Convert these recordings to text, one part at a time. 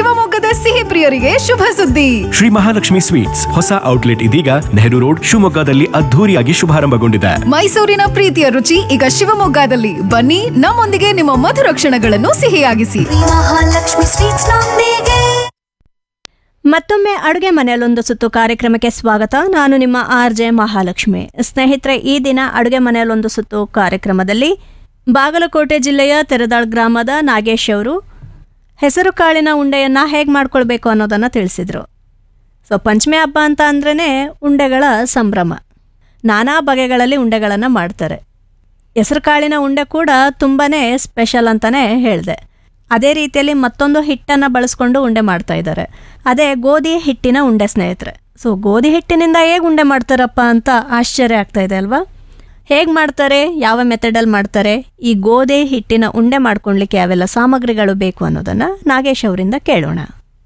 ಶಿವಮೊಗ್ಗದ ಸಿಹಿ ಪ್ರಿಯರಿಗೆ ಶುಭ ಸುದ್ದಿ ಶ್ರೀ ಮಹಾಲಕ್ಷ್ಮಿ ಸ್ವೀಟ್ಸ್ ಹೊಸ ಔಟ್ಲೆಟ್ ಇದೀಗ ನೆಹರು ರೋಡ್ ಶಿವಮೊಗ್ಗದಲ್ಲಿ ಅದ್ಧೂರಿಯಾಗಿ ಶುಭಾರಂಭಗೊಂಡಿದೆ ಮೈಸೂರಿನ ಪ್ರೀತಿಯ ರುಚಿ ಈಗ ಶಿವಮೊಗ್ಗದಲ್ಲಿ ಬನ್ನಿ ನಮ್ಮೊಂದಿಗೆ ನಿಮ್ಮ ಮಧುರ ಕ್ಷಣಗಳನ್ನು ಸಿಹಿಯಾಗಿಸಿ ಮಹಾಲಕ್ಷ್ಮಿ ಸ್ವೀಟ್ಸ್ ನೊಂದಿಗೆ ಮತ್ತೊಮ್ಮೆ ಅಡುಗೆ ಮನೆಯಲ್ಲೊಂದು ಸುತ್ತು ಕಾರ್ಯಕ್ರಮಕ್ಕೆ ಸ್ವಾಗತ ನಾನು ನಿಮ್ಮ ಆರ್ ಜೆ ಮಹಾಲಕ್ಷ್ಮಿ ಸ್ನೇಹಿತರೆ ಈ ದಿನ ಅಡುಗೆ ಮನೆಯಲ್ಲೊಂದು ಸುತ್ತು ಕಾರ್ಯಕ್ರಮದಲ್ಲಿ ಬಾಗಲಕೋಟೆ ಜಿಲ್ಲೆಯ ತೆರೆದಾಳ್ ಗ್ರಾಮದ ನಾಗೇಶ್ ಅವರು ಹೆಸರು ಕಾಳಿನ ಉಂಡೆಯನ್ನು ಹೇಗೆ ಮಾಡ್ಕೊಳ್ಬೇಕು ಅನ್ನೋದನ್ನು ತಿಳಿಸಿದರು ಸೊ ಪಂಚಮಿ ಹಬ್ಬ ಅಂತ ಅಂದ್ರೇ ಉಂಡೆಗಳ ಸಂಭ್ರಮ ನಾನಾ ಬಗೆಗಳಲ್ಲಿ ಉಂಡೆಗಳನ್ನು ಮಾಡ್ತಾರೆ ಹೆಸರು ಕಾಳಿನ ಉಂಡೆ ಕೂಡ ತುಂಬಾ ಸ್ಪೆಷಲ್ ಅಂತಲೇ ಹೇಳಿದೆ ಅದೇ ರೀತಿಯಲ್ಲಿ ಮತ್ತೊಂದು ಹಿಟ್ಟನ್ನು ಬಳಸ್ಕೊಂಡು ಉಂಡೆ ಮಾಡ್ತಾ ಇದ್ದಾರೆ ಅದೇ ಗೋಧಿ ಹಿಟ್ಟಿನ ಉಂಡೆ ಸ್ನೇಹಿತರೆ ಸೊ ಗೋಧಿ ಹಿಟ್ಟಿನಿಂದ ಹೇಗೆ ಉಂಡೆ ಮಾಡ್ತಾರಪ್ಪ ಅಂತ ಆಶ್ಚರ್ಯ ಆಗ್ತಾ ಇದೆ ಅಲ್ವಾ ಹೇಗೆ ಮಾಡ್ತಾರೆ ಯಾವ ಮೆಥಡಲ್ಲಿ ಮಾಡ್ತಾರೆ ಈ ಗೋಧಿ ಹಿಟ್ಟಿನ ಉಂಡೆ ಮಾಡ್ಕೊಳ್ಲಿಕ್ಕೆ ಯಾವೆಲ್ಲ ಸಾಮಗ್ರಿಗಳು ಬೇಕು ಅನ್ನೋದನ್ನು ನಾಗೇಶ್ ಅವರಿಂದ ಕೇಳೋಣ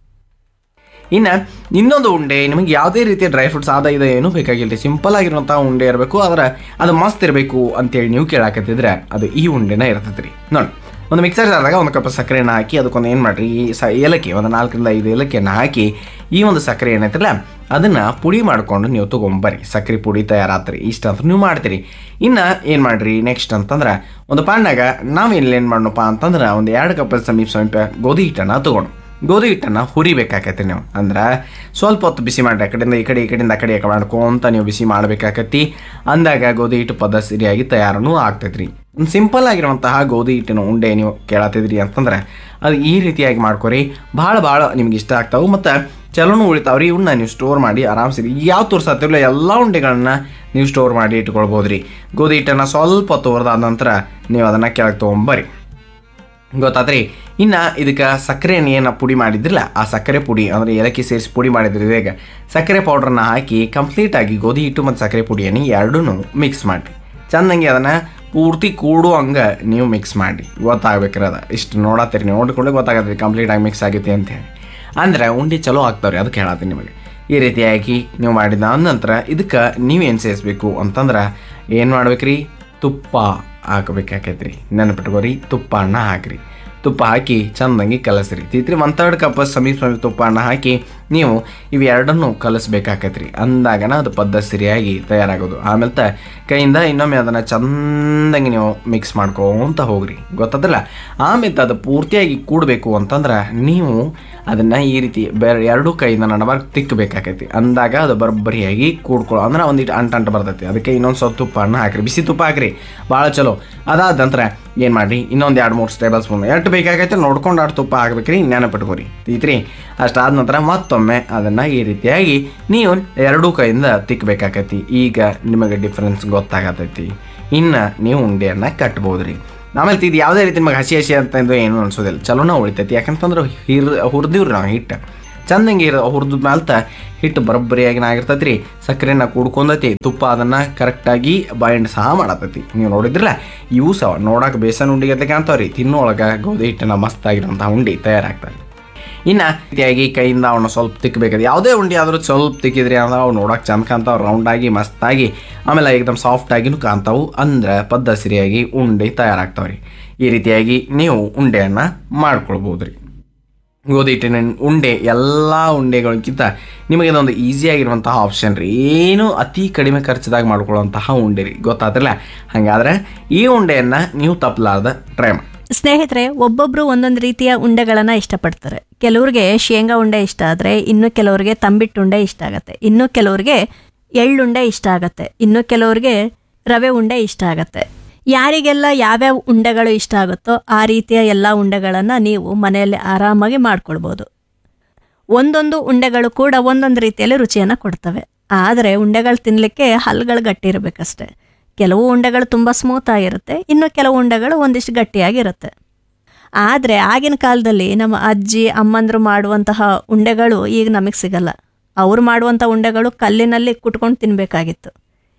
ಇನ್ನು ಇನ್ನೊಂದು ಉಂಡೆ ನಿಮಗೆ ಯಾವುದೇ ರೀತಿಯ ಡ್ರೈ ಫ್ರೂಟ್ಸ್ ಆದ ಇದೆ ಏನೂ ಬೇಕಾಗಿಲ್ಲ ಸಿಂಪಲ್ ಆಗಿರುವಂಥ ಉಂಡೆ ಇರಬೇಕು ಆದ್ರೆ ಅದು ಮಸ್ತ್ ಇರಬೇಕು ಅಂತೇಳಿ ನೀವು ಕೇಳಾಕತ್ತಿದ್ರೆ ಅದು ಈ ಉಂಡೆನ ಇರ್ತೈತೆ ರೀ ನೋಡಿ ಒಂದು ಮಿಕ್ಸರ್ ಜಾರ್ದಾಗ ಒಂದು ಕಪ್ ಸಕ್ಕರೆನ ಹಾಕಿ ಅದಕ್ಕೊಂದು ಏನು ಮಾಡಿರಿ ಈ ಸ ಏಲಕ್ಕಿ ಒಂದು ನಾಲ್ಕರಿಂದ ಐದು ಏಲಕ್ಕಿಯನ್ನು ಹಾಕಿ ಈ ಒಂದು ಸಕ್ಕರೆ ಏನೈತಿಲ್ಲ ಅದನ್ನು ಪುಡಿ ಮಾಡಿಕೊಂಡು ನೀವು ತೊಗೊಂಬರ್ರಿ ಸಕ್ಕರೆ ಪುಡಿ ತಯಾರಾತ್ರಿ ಇಷ್ಟ ಅಂತ ನೀವು ಮಾಡ್ತೀರಿ ಇನ್ನು ಏನು ಮಾಡಿರಿ ನೆಕ್ಸ್ಟ್ ಅಂತಂದ್ರೆ ಒಂದು ಪಾಂಡಾಗ ನಾವು ಏನು ಮಾಡೋಣಪ್ಪ ಅಂತಂದ್ರೆ ಒಂದು ಎರಡು ಕಪ್ ಸಮೀಪ ಸಮೀಪ ಗೋಧಿ ಹಿಟ್ಟನ್ನು ತೊಗೊಂಡು ಗೋಧಿ ಹಿಟ್ಟನ್ನು ಹುರಿಬೇಕಾಕತಿ ನೀವು ಅಂದ್ರೆ ಸ್ವಲ್ಪ ಹೊತ್ತು ಬಿಸಿ ಮಾಡಿ ಆ ಕಡೆಯಿಂದ ಈ ಕಡೆ ಈ ಕಡೆಯಿಂದ ಆ ಕಡೆ ಈ ಕಡೆ ಮಾಡ್ಕೊಂತ ನೀವು ಬಿಸಿ ಮಾಡಬೇಕಾಕತಿ ಅಂದಾಗ ಗೋಧಿ ಹಿಟ್ಟು ಪದ ಸರಿಯಾಗಿ ತಯಾರನೂ ಆಗ್ತೈತ್ರಿ ಒಂದು ಸಿಂಪಲ್ ಆಗಿರುವಂತಹ ಗೋಧಿ ಹಿಟ್ಟಿನ ಉಂಡೆ ನೀವು ಕೇಳತ್ತಿದ್ರಿ ಅಂತಂದ್ರೆ ಅದು ಈ ರೀತಿಯಾಗಿ ಮಾಡ್ಕೊರಿ ಭಾಳ ಭಾಳ ನಿಮ್ಗೆ ಇಷ್ಟ ಆಗ್ತಾವೆ ಮತ್ತು ಚಲೋನು ಉಳಿತಾವ್ರಿ ಇವನ್ನ ನೀವು ಸ್ಟೋರ್ ಮಾಡಿ ಆರಾಮ್ಸಿರಿ ಯಾವ ತೋರ್ಸತ್ತಿರಲ್ಲ ಎಲ್ಲ ಉಂಡೆಗಳನ್ನ ನೀವು ಸ್ಟೋರ್ ಮಾಡಿ ಇಟ್ಕೊಳ್ಬೋದು ರೀ ಗೋಧಿ ಹಿಟ್ಟನ್ನು ಸ್ವಲ್ಪ ಹೊತ್ತು ಹುರಿದಾದ ನಂತರ ನೀವು ಅದನ್ನು ಕೆಳಗೆ ತೊಗೊಂಬರ್ರಿ ಗೊತ್ತಾತ್ರಿ ಇನ್ನು ಇದಕ್ಕೆ ಸಕ್ಕರೆಯನ್ನು ಏನು ಪುಡಿ ಮಾಡಿದ್ರಲ್ಲ ಆ ಸಕ್ಕರೆ ಪುಡಿ ಅಂದರೆ ಏಲಕ್ಕಿ ಸೇರಿಸಿ ಪುಡಿ ಮಾಡಿದ್ರಿ ಈಗ ಸಕ್ಕರೆ ಪೌಡ್ರನ್ನ ಹಾಕಿ ಕಂಪ್ಲೀಟಾಗಿ ಗೋಧಿ ಹಿಟ್ಟು ಮತ್ತು ಸಕ್ಕರೆ ಪುಡಿಯನ್ನು ಎರಡೂ ಮಿಕ್ಸ್ ಮಾಡಿರಿ ಚೆಂದಂಗೆ ಅದನ್ನು ಪೂರ್ತಿ ಕೂಡು ಹಂಗೆ ನೀವು ಮಿಕ್ಸ್ ಮಾಡಿ ಗೊತ್ತಾಗ್ಬೇಕ್ರಿ ಅದು ಇಷ್ಟು ನೋಡತ್ತೀರಿ ನೀವು ನೋಡಿಕೊಂಡೆ ಗೊತ್ತಾಗತ್ತೆ ಕಂಪ್ಲೀಟಾಗಿ ಮಿಕ್ಸ್ ಆಗೈತಿ ಅಂತ ಹೇಳಿ ಅಂದ್ರೆ ಉಂಡೆ ಚಲೋ ಆಗ್ತಾವ್ರಿ ಅದಕ್ಕೆ ಹೇಳತ್ತೀನಿ ನಿಮಗೆ ಈ ರೀತಿಯಾಗಿ ನೀವು ಮಾಡಿದ ನಂತರ ಇದಕ್ಕೆ ನೀವೇನು ಸೇರಿಸ್ಬೇಕು ಅಂತಂದ್ರೆ ಏನು ಮಾಡ್ಬೇಕ್ರಿ ತುಪ್ಪ ಹಾಕಬೇಕಾಕೈತ್ರಿ ನೆನಪಿಟ್ಕೋರಿ ತುಪ್ಪ ಅನ್ನ ಹಾಕ್ರಿ ತುಪ್ಪ ಹಾಕಿ ಚಂದಂಗಿ ಕಲಸ್ರಿ ತಿತ್ರಿ ಒಂದು ತರ್ಡ್ ಕಪ್ ಸಮೀಪ ಸಮೀಪ ತುಪ್ಪ ಅನ್ನ ಹಾಕಿ ನೀವು ಇವು ಎರಡನ್ನು ಕಲಿಸ್ಬೇಕಾಕೈತ್ರಿ ಅಂದಾಗನ ಅದು ಪದ್ಧ ಸರಿಯಾಗಿ ತಯಾರಾಗೋದು ಆಮೇಲೆ ತ ಕೈಯಿಂದ ಇನ್ನೊಮ್ಮೆ ಅದನ್ನು ಚಂದಂಗಿ ನೀವು ಮಿಕ್ಸ್ ಮಾಡ್ಕೊಂತ ಹೋಗ್ರಿ ಗೊತ್ತದಲ್ಲ ಆಮೇಲೆ ಅದು ಪೂರ್ತಿಯಾಗಿ ಕೂಡಬೇಕು ಅಂತಂದ್ರೆ ನೀವು ಅದನ್ನು ಈ ರೀತಿ ಬೇರೆ ಎರಡೂ ಕೈಯಿಂದ ನಡಬಾರ್ದು ತಿಕ್ಕಬೇಕಾಕೈತಿ ಅಂದಾಗ ಅದು ಬರೋಬ್ಬರಿಯಾಗಿ ಕೂಡ್ಕೊಳ್ಳೋ ಅಂದ್ರೆ ಒಂದಿಟ್ಟು ಅಂಟು ಅಂಟು ಬರ್ತೈತಿ ಅದಕ್ಕೆ ಇನ್ನೊಂದು ಸ್ವಲ್ಪ ತುಪ್ಪನ ಹಾಕ್ರಿ ಬಿಸಿ ತುಪ್ಪ ಹಾಕ್ರಿ ಭಾಳ ಚಲೋ ಅದಾದ ನಂತರ ಏನು ಮಾಡಿರಿ ಇನ್ನೊಂದು ಎರಡು ಮೂರು ಟೇಬಲ್ ಸ್ಪೂನ್ ಎಷ್ಟು ಬೇಕಾಗೈತೆ ನೋಡ್ಕೊಂಡು ಅಷ್ಟು ತುಪ್ಪ ಹಾಕ್ಬೇಕ್ರಿ ನೆನಪಿಟ್ಕೋರಿ ತೀತ್ರಿ ಅಷ್ಟಾದ ನಂತರ ಮತ್ತೊಮ್ಮೆ ಅದನ್ನು ಈ ರೀತಿಯಾಗಿ ನೀವು ಎರಡೂ ಕೈಯಿಂದ ತಿಕ್ಕಬೇಕಾಕೈತಿ ಈಗ ನಿಮಗೆ ಡಿಫ್ರೆನ್ಸ್ ಗೊತ್ತಾಗತೈತಿ ಇನ್ನು ನೀವು ಉಂಡೆಯನ್ನು ಕಟ್ಬೋದ್ರಿ ಆಮೇಲೆ ಇದು ಯಾವುದೇ ರೀತಿ ನಿಮಗೆ ಹಸಿ ಹಸಿ ಅಂತ ಇದು ಏನೂ ಅನ್ಸೋದಿಲ್ಲ ಚಲೋನ ಉಳಿತೈತಿ ಯಾಕಂತಂದ್ರೆ ಹಿರ್ ಹುರಿದಿವ್ರಿ ನಾವು ಹಿಟ್ಟು ಚಂದಂಗೆ ಇರ ಹುರಿದ ಮ್ಯಾಲ್ತ ಹಿಟ್ಟು ಬರೋಬ್ಬರಿಯಾಗಿ ಆಗಿರ್ತೈತಿ ರೀ ಸಕ್ಕರೆನ ಕುಡ್ಕೊಂಡೈತಿ ತುಪ್ಪ ಅದನ್ನು ಕರೆಕ್ಟಾಗಿ ಬೈಂಡ್ ಸಹ ಮಾಡತೈತಿ ನೀವು ನೋಡಿದ್ರಲ್ಲ ಇವು ಸಹ ನೋಡಕ್ಕೆ ಬೇಸನ್ ಉಂಡಿಗೆ ಅಂತ ಕಾಣ್ತಾವ್ರಿ ತಿನ್ನೋಳಗೆ ಗೋಧಿ ಹಿಟ್ಟಿನ ಮಸ್ತಾಗಿರೋಂಥ ಉಂಡೆ ತಯಾರಾಗ್ತದೆ ಇನ್ನು ರೀತಿಯಾಗಿ ಕೈಯಿಂದ ಅವನ್ನ ಸ್ವಲ್ಪ ತಿಕ್ಕಬೇಕಾದ್ರೆ ಯಾವುದೇ ಉಂಡೆ ಆದರೂ ಸ್ವಲ್ಪ ತಿಕ್ಕಿದ್ರಿ ಅಂದ್ರೆ ಅವು ನೋಡೋಕೆ ಚಂದ ಕಾಣ್ತಾವೆ ರೌಂಡಾಗಿ ಮಸ್ತಾಗಿ ಆಮೇಲೆ ಏಕದಮ್ ಸಾಫ್ಟಾಗಿನೂ ಕಾಣ್ತಾವು ಅಂದ್ರೆ ಪದ್ಧ ಸರಿಯಾಗಿ ಉಂಡೆ ತಯಾರಾಗ್ತಾವೆ ರೀ ಈ ರೀತಿಯಾಗಿ ನೀವು ಉಂಡೆಯನ್ನು ಮಾಡ್ಕೊಳ್ಬೋದು ರೀ ಗೋಧಿ ಹಿಟ್ಟಿನ ಉಂಡೆ ಎಲ್ಲ ಉಂಡೆಗಳಿಗಿಂತ ನಿಮಗೆ ಇದೊಂದು ಈಸಿಯಾಗಿರುವಂತಹ ಆಪ್ಷನ್ ರೀ ಏನು ಅತಿ ಕಡಿಮೆ ಖರ್ಚದಾಗ ಮಾಡ್ಕೊಳ್ಳುವಂತಹ ಉಂಡೆ ರೀ ಗೊತ್ತಾದ್ರಲ್ಲ ಹಾಗಾದ್ರೆ ಈ ಉಂಡೆಯನ್ನು ನೀವು ತಪ್ಪಲಾರ್ದ ಟ್ರೈ ಮಾಡಿ ಸ್ನೇಹಿತರೆ ಒಬ್ಬೊಬ್ರು ಒಂದೊಂದು ರೀತಿಯ ಉಂಡೆಗಳನ್ನು ಇಷ್ಟಪಡ್ತಾರೆ ಕೆಲವ್ರಿಗೆ ಶೇಂಗಾ ಉಂಡೆ ಇಷ್ಟ ಆದರೆ ಇನ್ನು ಕೆಲವ್ರಿಗೆ ತಂಬಿಟ್ಟು ಉಂಡೆ ಇಷ್ಟ ಆಗತ್ತೆ ಇನ್ನು ಕೆಲವ್ರಿಗೆ ಎಳ್ಳುಂಡೆ ಇಷ್ಟ ಆಗತ್ತೆ ಇನ್ನು ಕೆಲವ್ರಿಗೆ ರವೆ ಉಂಡೆ ಇಷ್ಟ ಆಗತ್ತೆ ಯಾರಿಗೆಲ್ಲ ಯಾವ್ಯಾವ ಉಂಡೆಗಳು ಇಷ್ಟ ಆಗುತ್ತೋ ಆ ರೀತಿಯ ಎಲ್ಲ ಉಂಡೆಗಳನ್ನು ನೀವು ಮನೆಯಲ್ಲಿ ಆರಾಮಾಗಿ ಮಾಡ್ಕೊಳ್ಬೋದು ಒಂದೊಂದು ಉಂಡೆಗಳು ಕೂಡ ಒಂದೊಂದು ರೀತಿಯಲ್ಲಿ ರುಚಿಯನ್ನು ಕೊಡ್ತವೆ ಆದರೆ ಉಂಡೆಗಳು ತಿನ್ನಲಿಕ್ಕೆ ಹಲ್ಗಳು ಗಟ್ಟಿ ಇರಬೇಕಷ್ಟೆ ಕೆಲವು ಉಂಡೆಗಳು ತುಂಬ ಸ್ಮೂತ್ ಆಗಿರುತ್ತೆ ಇನ್ನು ಕೆಲವು ಉಂಡೆಗಳು ಒಂದಿಷ್ಟು ಗಟ್ಟಿಯಾಗಿರುತ್ತೆ ಆದರೆ ಆಗಿನ ಕಾಲದಲ್ಲಿ ನಮ್ಮ ಅಜ್ಜಿ ಅಮ್ಮಂದರು ಮಾಡುವಂತಹ ಉಂಡೆಗಳು ಈಗ ನಮಗೆ ಸಿಗಲ್ಲ ಅವ್ರು ಮಾಡುವಂಥ ಉಂಡೆಗಳು ಕಲ್ಲಿನಲ್ಲಿ ಕುಟ್ಕೊಂಡು ತಿನ್ನಬೇಕಾಗಿತ್ತು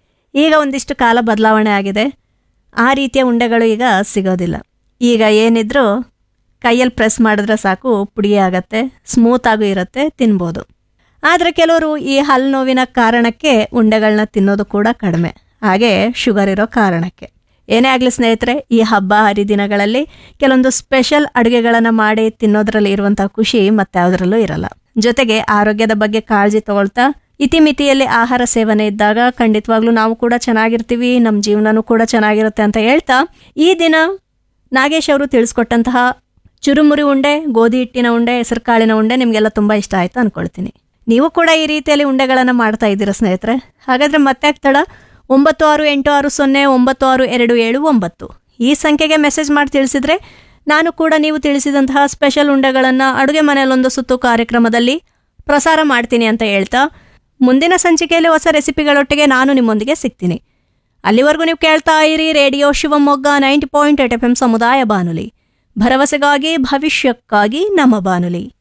ಈಗ ಒಂದಿಷ್ಟು ಕಾಲ ಬದಲಾವಣೆ ಆಗಿದೆ ಆ ರೀತಿಯ ಉಂಡೆಗಳು ಈಗ ಸಿಗೋದಿಲ್ಲ ಈಗ ಏನಿದ್ರೂ ಕೈಯಲ್ಲಿ ಪ್ರೆಸ್ ಮಾಡಿದ್ರೆ ಸಾಕು ಪುಡಿ ಆಗತ್ತೆ ಸ್ಮೂತಾಗೂ ಇರುತ್ತೆ ತಿನ್ಬೋದು ಆದರೆ ಕೆಲವರು ಈ ಹಲ್ಲು ನೋವಿನ ಕಾರಣಕ್ಕೆ ಉಂಡೆಗಳನ್ನ ತಿನ್ನೋದು ಕೂಡ ಕಡಿಮೆ ಹಾಗೆ ಶುಗರ್ ಇರೋ ಕಾರಣಕ್ಕೆ ಏನೇ ಆಗಲಿ ಸ್ನೇಹಿತರೆ ಈ ಹಬ್ಬ ಹರಿದಿನಗಳಲ್ಲಿ ಕೆಲವೊಂದು ಸ್ಪೆಷಲ್ ಅಡುಗೆಗಳನ್ನು ಮಾಡಿ ತಿನ್ನೋದ್ರಲ್ಲಿ ಇರುವಂಥ ಖುಷಿ ಮತ್ತಾವುದರಲ್ಲೂ ಇರಲ್ಲ ಜೊತೆಗೆ ಆರೋಗ್ಯದ ಬಗ್ಗೆ ಕಾಳಜಿ ತಗೊಳ್ತಾ ಇತಿಮಿತಿಯಲ್ಲಿ ಆಹಾರ ಸೇವನೆ ಇದ್ದಾಗ ಖಂಡಿತವಾಗ್ಲೂ ನಾವು ಕೂಡ ಚೆನ್ನಾಗಿರ್ತೀವಿ ನಮ್ಮ ಜೀವನನೂ ಕೂಡ ಚೆನ್ನಾಗಿರುತ್ತೆ ಅಂತ ಹೇಳ್ತಾ ಈ ದಿನ ನಾಗೇಶ್ ಅವರು ತಿಳಿಸ್ಕೊಟ್ಟಂತಹ ಚುರುಮುರಿ ಉಂಡೆ ಗೋಧಿ ಹಿಟ್ಟಿನ ಉಂಡೆ ಹೆಸರು ಕಾಳಿನ ಉಂಡೆ ನಿಮಗೆಲ್ಲ ತುಂಬ ಇಷ್ಟ ಆಯ್ತು ಅನ್ಕೊಳ್ತೀನಿ ನೀವು ಕೂಡ ಈ ರೀತಿಯಲ್ಲಿ ಉಂಡೆಗಳನ್ನು ಮಾಡ್ತಾ ಇದ್ದೀರಾ ಸ್ನೇಹಿತರೆ ಹಾಗಾದ್ರೆ ಮತ್ತೆ ತಡ ಒಂಬತ್ತು ಆರು ಎಂಟು ಆರು ಸೊನ್ನೆ ಒಂಬತ್ತು ಆರು ಎರಡು ಏಳು ಒಂಬತ್ತು ಈ ಸಂಖ್ಯೆಗೆ ಮೆಸೇಜ್ ಮಾಡಿ ತಿಳಿಸಿದ್ರೆ ನಾನು ಕೂಡ ನೀವು ತಿಳಿಸಿದಂತಹ ಸ್ಪೆಷಲ್ ಉಂಡೆಗಳನ್ನು ಅಡುಗೆ ಮನೆಯಲ್ಲೊಂದು ಸುತ್ತು ಕಾರ್ಯಕ್ರಮದಲ್ಲಿ ಪ್ರಸಾರ ಮಾಡ್ತೀನಿ ಅಂತ ಹೇಳ್ತಾ ಮುಂದಿನ ಸಂಚಿಕೆಯಲ್ಲಿ ಹೊಸ ರೆಸಿಪಿಗಳೊಟ್ಟಿಗೆ ನಾನು ನಿಮ್ಮೊಂದಿಗೆ ಸಿಗ್ತೀನಿ ಅಲ್ಲಿವರೆಗೂ ನೀವು ಕೇಳ್ತಾ ಇರಿ radio Shivamogga ninety point eight F M ಸಮುದಾಯ ಬಾನುಲಿ ಭರವಸೆಗಾಗಿ ಭವಿಷ್ಯಕ್ಕಾಗಿ ನಮ್ಮ ಬಾನುಲಿ